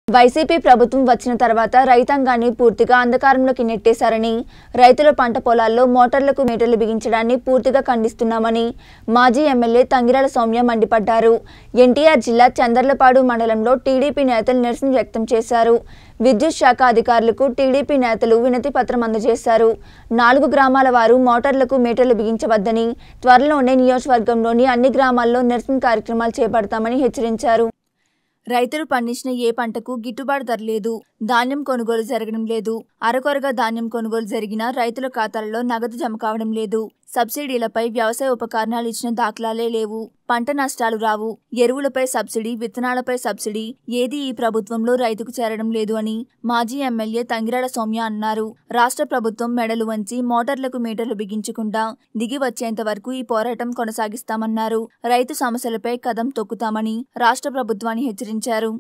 YCP ప్రభుత్వం వచ్చిన తర్వాత రైతాంగాన్ని పూర్తిగా అంధకారంలోకి నెట్టేశారని రైతుల పంట పొలాల్లో మోటార్లకు మీటర్లు బిగించడాన్ని పూర్తిగా ఖండిస్తున్నామని మాజీ ఎమ్మెల్యే తంగిరాల సౌమ్య మండిపడ్డారు ఎన్టీఆర్ జిల్లా చందర్లపాడు మండలంలో టీడీపీ నేతలు నిరసన వ్యక్తం చేశారు విద్యుత్ శాఖ అధికారులకు టీడీపీ నేతలు వినతి పత్రం అందజేశారు నాలుగు గ్రామాల వారు మోటార్లకు మీటర్లు బిగించవద్దని త్వరలోనే నియోజకవర్గంలోని అన్ని గ్రామాల్లో నిరసన కార్యక్రమాలు చేపడతామని హెచ్చరించారు రైతులు పండించిన ఏ పంటకు గిట్టుబాటు ధర లేదు ధాన్యం కొనుగోలు జరగడం లేదు అరకొరగా ధాన్యం కొనుగోలు జరిగినా రైతుల ఖాతాలలో నగదు జమ కావడం లేదు సబ్సిడీలపై వ్యవసాయ ఉపకరణాలు ఇచ్చిన దాఖలాలే లేవు పంట నష్టాలు రావు ఎరువులపై సబ్సిడీ విత్తనాలపై సబ్సిడీ ఏది ఈ ప్రభుత్వంలో రైతుకు చేరడం లేదు అని మాజీ ఎమ్మెల్యే తంగిరాడ సౌమ్య అన్నారు రాష్ట్ర ప్రభుత్వం మెడలు వంచి మోటార్లకు మీటర్లు బిగించకుండా దిగి వచ్చేంత వరకు ఈ పోరాటం కొనసాగిస్తామన్నారు రైతు సమస్యలపై కదం తొక్కుతామని రాష్ట్ర ప్రభుత్వాన్ని హెచ్చరించారు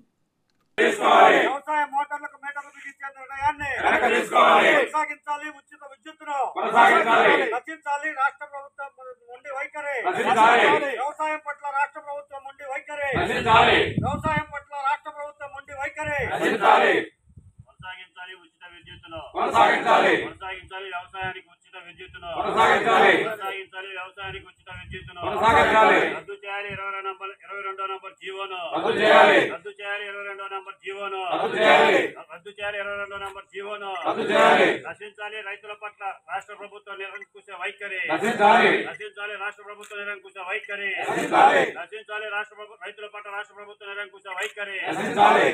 వ్యవసాయ మోటార్లకు మీటర్లు బిగించే నిర్ణయాన్ని కొనసాగించాలి ఉచిత విద్యుత్తును రచించాలి రాష్ట్ర ప్రభుత్వం ఉండి వైఖరి వ్యవసాయం పట్ల రాష్ట్ర ప్రభుత్వం ఉండి వైఖరి వ్యవసాయం పట్ల రాష్ట్ర ప్రభుత్వం ఉండి వైఖరి కొనసాగించాలి ఉచిత విద్యుత్తును కొనసాగించాలి. కొనసాగించాలి వ్యవసాయానికి ఉచిత విద్యుత్తును కొనసాగించాలి. కొనసాగించాలి వ్యవసాయానికి ఉచిత విద్యుత్తును కొనసాగించాలి. రద్దు చేయాలి ఇరవై నంబర్ ఇరవై రెండో నంబర్ జీవోను రద్దు చేయాలి. రద్దు చేయాలి ఇరవై రెండో నంబర్ జీవోను రద్దు చేయాలి. రద్దు చేయాలి ఇరవై రెండో నంబర్ జీవోను రద్దు చేయాలి. రచించాలి రైతుల పట్ల రాష్ట్ర ప్రభుత్వం నిరంకుశ వైఖరి రచించాలి. రచించాలి రాష్ట్ర ప్రభుత్వం నిరంకుశ వైఖరి రచించాలి. రచించాలి రాష్ట్ర ప్రభు- రైతుల పట్ల రాష్ట్ర ప్రభుత్వం నిరంకుశ వైఖరి రచించాలి.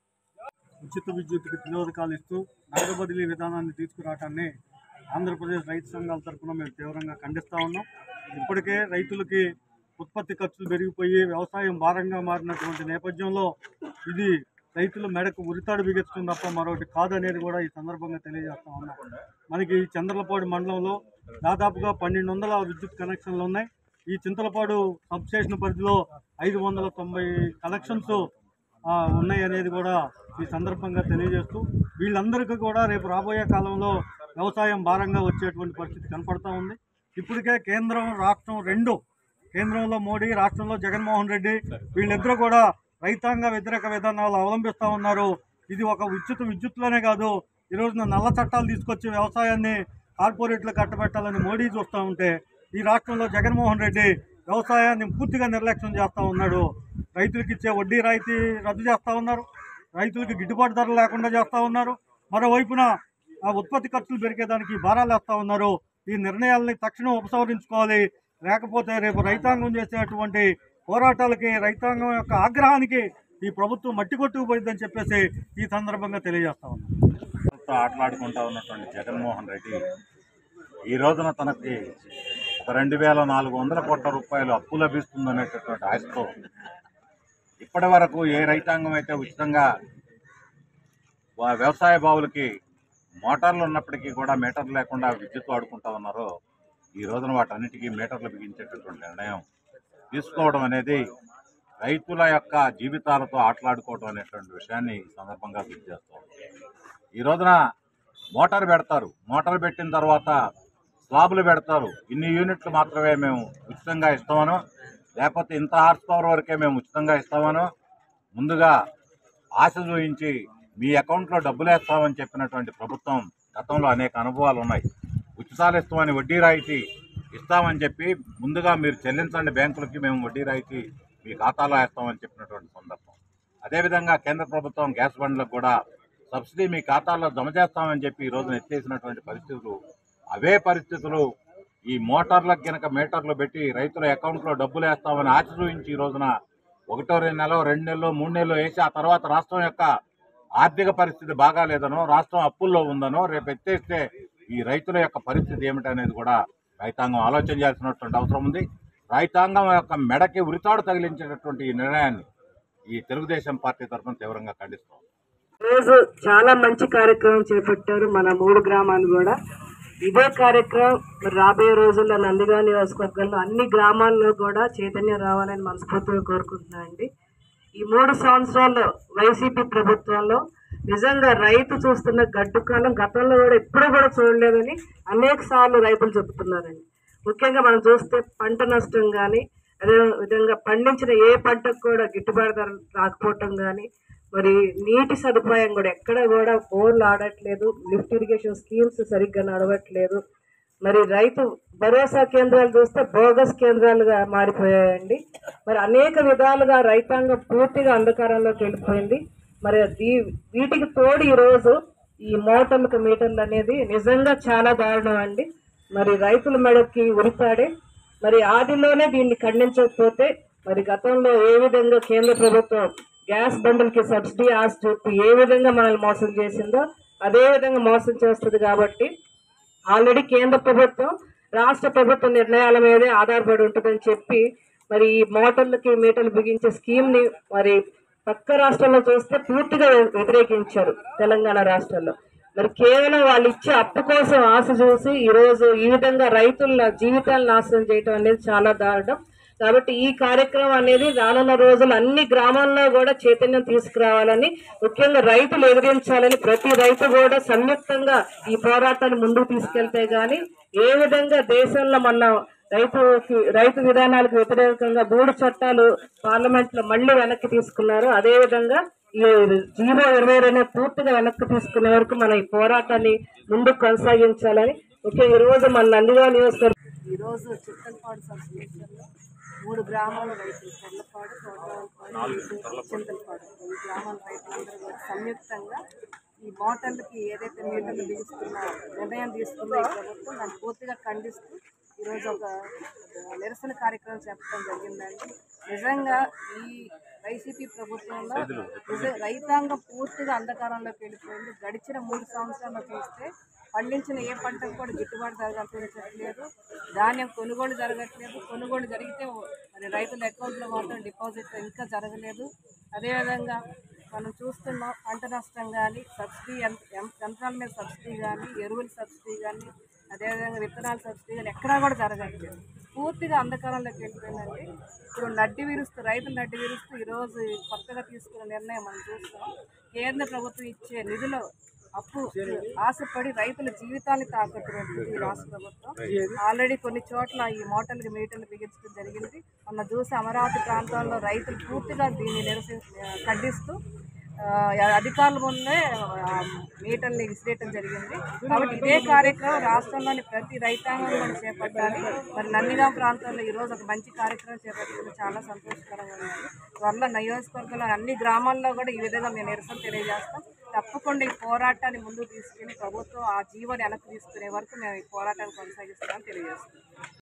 ఉచిత విద్యుత్తుకు నిరోధకాలు ఇస్తూ నగదు బదిలీ విధానాన్ని తీసుకురావటాన్ని ఆంధ్రప్రదేశ్ రైతు సంఘాల తరఫున మేము తీవ్రంగా ఖండిస్తా ఉన్నాం ఇప్పటికే రైతులకి ఉత్పత్తి ఖర్చులు పెరిగిపోయి వ్యవసాయం భారంగా మారినటువంటి నేపథ్యంలో ఇది రైతుల మెడకు ఉరితాడు బిగించడం తప్ప మరొకటి కాదనేది కూడా ఈ సందర్భంగా తెలియజేస్తా ఉన్నాం మనకి ఈ చంద్రలపాడు మండలంలో దాదాపుగా పన్నెండు వందల విద్యుత్ కనెక్షన్లు ఉన్నాయి ఈ చింతలపాడు సబ్స్టేషన్ పరిధిలో ఐదు వందల తొంభై కనెక్షన్స్ ఆ, ఉన్నాయి అనేది కూడా ఈ సందర్భంగా తెలియజేస్తూ వీళ్ళందరికీ కూడా రేపు రాబోయే కాలంలో వ్యవసాయం భారంగా వచ్చేటువంటి పరిస్థితి కనపడతా ఉంది ఇప్పటికే కేంద్రం రాష్ట్రం రెండు కేంద్రంలో మోడీ రాష్ట్రంలో జగన్మోహన్ రెడ్డి వీళ్ళిద్దరూ కూడా రైతాంగ వ్యతిరేక విధానాలు అవలంబిస్తూ ఉన్నారు ఇది ఒక ఉచిత విద్యుత్లోనే కాదు ఈ రోజున నల్ల చట్టాలు తీసుకొచ్చి వ్యవసాయాన్ని కార్పొరేట్లు కట్టబెట్టాలని మోడీ చూస్తూ ఉంటే ఈ రాష్ట్రంలో జగన్మోహన్ రెడ్డి వ్యవసాయాన్ని పూర్తిగా నిర్లక్ష్యం చేస్తూ ఉన్నాడు రైతులకు ఇచ్చే వడ్డీ రాయితీ రద్దు చేస్తూ ఉన్నారు రైతులకు గిట్టుబాటు ధర లేకుండా చేస్తూ ఉన్నారు మరోవైపున ఆ ఉత్పత్తి ఖర్చులు పెరిగేదానికి భారాలు వేస్తూ ఉన్నారు ఈ నిర్ణయాలని తక్షణం ఉపసంహరించుకోవాలి లేకపోతే రేపు రైతాంగం చేసేటువంటి పోరాటాలకి రైతాంగం యొక్క ఆగ్రహానికి ఈ ప్రభుత్వం మట్టి కొట్టుకుపోయిందని చెప్పేసి ఈ సందర్భంగా తెలియజేస్తా ఉన్నాం తో ఆటలాడుకుంటా ఉన్నటువంటి జగన్మోహన్ రెడ్డి ఈ రోజున తనకి ఒక రెండు వేల నాలుగు వందల కోట్ల రూపాయలు అప్పు లభిస్తుందనేటటువంటి ఆశతో ఇప్పటి వరకు ఏ రైతాంగం అయితే ఉచితంగా వా- వ్యవసాయ బావులకి మోటార్లు ఉన్నప్పటికీ కూడా మీటర్లు లేకుండా విద్యుత్ వాడుకుంటా ఉన్నారో ఈ రోజున వాటన్నిటికీ మీటర్లు బిగించేటటువంటి నిర్ణయం తీసుకోవడం అనేది రైతుల యొక్క జీవితాలతో ఆటలాడుకోవడం అనేటువంటి విషయాన్ని ఈ సందర్భంగా గుర్తు చేస్తాం ఈ రోజున మోటార్ పెడతారు మోటార్ పెట్టిన తర్వాత స్లాబులు పెడతారు ఇన్ని యూనిట్లు మాత్రమే మేము ఉచితంగా ఇస్తామను లేకపోతే ఇంత హార్స్ పవర్ వరకే మేము ఉచితంగా ఇస్తామను ముందుగా ఆశ చూపించి మీ అకౌంట్లో డబ్బులు వేస్తామని చెప్పినటువంటి ప్రభుత్వం గతంలో అనేక అనుభవాలు ఉన్నాయి ఉచితాలు ఇస్తామని వడ్డీ రాయితీ ఇస్తామని చెప్పి ముందుగా మీరు చెల్లించండి బ్యాంకులకి మేము వడ్డీ రాయితీ మీ ఖాతాలో వేస్తామని చెప్పినటువంటి సందర్భం అదేవిధంగా కేంద్ర ప్రభుత్వం గ్యాస్ బండ్లకు కూడా సబ్సిడీ మీ ఖాతాల్లో జమ చేస్తామని చెప్పి ఈ రోజున ఎత్తేసినటువంటి పరిస్థితులు అవే పరిస్థితులు ఈ మోటార్లకు కనుక మీటర్లు పెట్టి రైతుల అకౌంట్లో డబ్బులు వేస్తామని ఆశ చూపించి ఈ రోజున ఒకటో రెండు నెలలో రెండు నెలలు మూడు నెలలు వేసి ఆ తర్వాత రాష్ట్రం యొక్క ఆర్థిక పరిస్థితి బాగాలేదనో రాష్ట్రం అప్పుల్లో ఉందనో రేపు ఎత్తేస్తే ఈ రైతుల యొక్క పరిస్థితి ఏమిటనేది కూడా రైతాంగం ఆలోచన చేయాల్సినటువంటి అవసరం ఉంది రైతాంగం యొక్క మెడకి ఉరితాడు తగిలించేటటువంటి ఈ నిర్ణయాన్ని ఈ తెలుగుదేశం పార్టీ తరఫున తీవ్రంగా ఖండిస్తాం రోజు చాలా మంచి కార్యక్రమం చేపట్టారు మన మూడు గ్రామాలు కూడా ఇదే కార్యక్రమం మరి రాబోయే రోజుల్లో నందిగా నియోజకవర్గంలో అన్ని గ్రామాల్లో కూడా చైతన్యం రావాలని మనస్ఫూర్తిగా కోరుకుంటున్నానండి ఈ మూడు సంవత్సరాల్లో వైసీపీ ప్రభుత్వంలో నిజంగా రైతు చూస్తున్న గడ్డు కాలం గతంలో కూడా ఎప్పుడూ కూడా చూడలేదని అనేక సార్లు రైతులు చెబుతున్నారండి ముఖ్యంగా మనం చూస్తే పంట నష్టం కానీ అదే విధంగా పండించిన ఏ పంటకు కూడా గిట్టుబాటు ధర రాకపోవటం కానీ మరి నీటి సదుపాయం కూడా ఎక్కడ కూడా బోర్లు ఆడట్లేదు లిఫ్ట్ ఇరిగేషన్ స్కీమ్స్ సరిగ్గా నడవట్లేదు మరి రైతు భరోసా కేంద్రాలు చూస్తే బోగస్ కేంద్రాలుగా మారిపోయాయండి మరి అనేక విధాలుగా రైతాంగం పూర్తిగా అంధకారంలోకి వెళ్ళిపోయింది మరి ఈ వీటికి తోడు ఈరోజు ఈ మోటార్లకు మీటర్లు అనేది నిజంగా చాలా దారుణం అండి మరి రైతుల మెడకి ఉరితాడే మరి ఆదిలోనే దీన్ని ఖండించకపోతే మరి గతంలో ఏ విధంగా కేంద్ర ప్రభుత్వం గ్యాస్ బండలకి సబ్సిడీ ఆశ చూపి ఏ విధంగా మనల్ని మోసం చేసిందో అదే విధంగా మోసం చేస్తుంది కాబట్టి ఆల్రెడీ కేంద్ర ప్రభుత్వం రాష్ట్ర ప్రభుత్వ నిర్ణయాల మీదే ఆధారపడి ఉంటుందని చెప్పి మరి ఈ మోటార్లకి మీటర్లు బిగించే స్కీమ్ ని మరి పక్క రాష్ట్రంలో చూస్తే పూర్తిగా వ్యతిరేకించారు తెలంగాణ రాష్ట్రంలో మరి కేవలం వాళ్ళు ఇచ్చే అప్పు కోసం ఆశ చూసి ఈ రోజు ఈ విధంగా రైతుల జీవితాలను నాశనం చేయటం అనేది చాలా దారుణం కాబట్టి ఈ కార్యక్రమం అనేది రానున్న రోజులు అన్ని గ్రామాల్లో కూడా చైతన్యం తీసుకురావాలని ముఖ్యంగా రైతులు ఎదిరించాలని ప్రతి రైతు కూడా సంయుక్తంగా ఈ పోరాటాన్ని ముందుకు తీసుకెళ్తే గాని ఏ విధంగా దేశంలో మన రైతుకి రైతు విధానాలకు వ్యతిరేకంగా మూడు చట్టాలు పార్లమెంట్ లో మళ్ళీ వెనక్కి తీసుకున్నారు అదే విధంగా ఈ జీరో ఇరవై రెండు పూర్తిగా వెనక్కి తీసుకునే వరకు మనం ఈ పోరాటాన్ని ముందుకు కొనసాగించాలని ముఖ్యంగా ఈ రోజు మన నందిగామ నియోజకవర్గం ఈ రోజు చిత్తలపాడు సబ్స్టేషన్లో మూడు గ్రామాల రైతులు తెల్లపాడు తోటపాడు చింతలపాడు ఈ గ్రామాల రైతులందరూ కూడా సంయుక్తంగా ఈ మోటార్లకి ఏదైతే మీటర్లు బిగిస్తున్న నిర్ణయం తీసుకుందో ఈ ప్రభుత్వం దాన్ని పూర్తిగా ఖండిస్తూ ఈరోజు ఒక నిరసన కార్యక్రమం చెప్పడం జరిగిందండి నిజంగా ఈ వైసీపీ ప్రభుత్వంలో నిజ రైతాంగం పూర్తిగా అంధకారంలోకి వెళ్ళిపోయింది గడిచిన మూడు సంవత్సరాల్లో చూస్తే పండించిన ఏ పంటకు కూడా గిట్టుబాటు ధర కల్పించట్లేదు ధాన్యం కొనుగోలు జరగట్లేదు కొనుగోలు జరిగితే మరి రైతుల అకౌంట్లో మాత్రం డిపాజిట్ ఇంకా జరగలేదు అదేవిధంగా మనం చూస్తున్నాం పంట నష్టం కానీ సబ్సిడీ యం- యం- యంత్రాల మీద సబ్సిడీ కానీ ఎరువుల సబ్సిడీ కానీ అదేవిధంగా విత్తనాల సబ్సిడీ కానీ ఎక్కడా కూడా జరగట్లేదు పూర్తిగా అంధకారంలోకి వెళ్ళిపోయిందండి ఇప్పుడు నడ్డి విరుస్తూ రైతులు నడ్డి విరుస్తూ ఈరోజు కొత్తగా తీసుకున్న నిర్ణయం మనం చూస్తాం కేంద్ర ప్రభుత్వం ఇచ్చే నిధులు అప్పు ఆశపడి రైతుల జీవితాన్ని తాకట్టు పెడుతుంది ఈ రాష్ట్ర ప్రభుత్వం ఆల్రెడీ కొన్ని చోట్ల ఈ మోటార్లకి మీటర్లు బిగించడం జరిగింది మొన్న చూసి అమరావతి ప్రాంతాల్లో రైతులు పూర్తిగా దీన్ని నిరసి ఖండిస్తూ ఆ, అధికారుల ముందే ఆ, మీటర్ని విసిరేయటం జరిగింది కాబట్టి ఇదే కార్యక్రమం రాష్ట్రంలోని ప్రతి రైతాంగం కూడా చేపట్టాలి మరి నందిగాం ప్రాంతాల్లో ఈరోజు ఒక మంచి కార్యక్రమం చేపట్టడం చాలా సంతోషకరంగా ఉంది త్వరలో నియోజకవర్గంలో అన్ని గ్రామాల్లో కూడా ఈ విధంగా మేము నిరసన తెలియజేస్తాం తప్పకుండా ఈ పోరాటాన్ని ముందుకు తీసుకెళ్లి ప్రభుత్వం ఆ జీవోని వెనక్కి తీసుకునే వరకు మేము ఈ పోరాటాన్ని కొనసాగిస్తామని తెలియజేస్తాం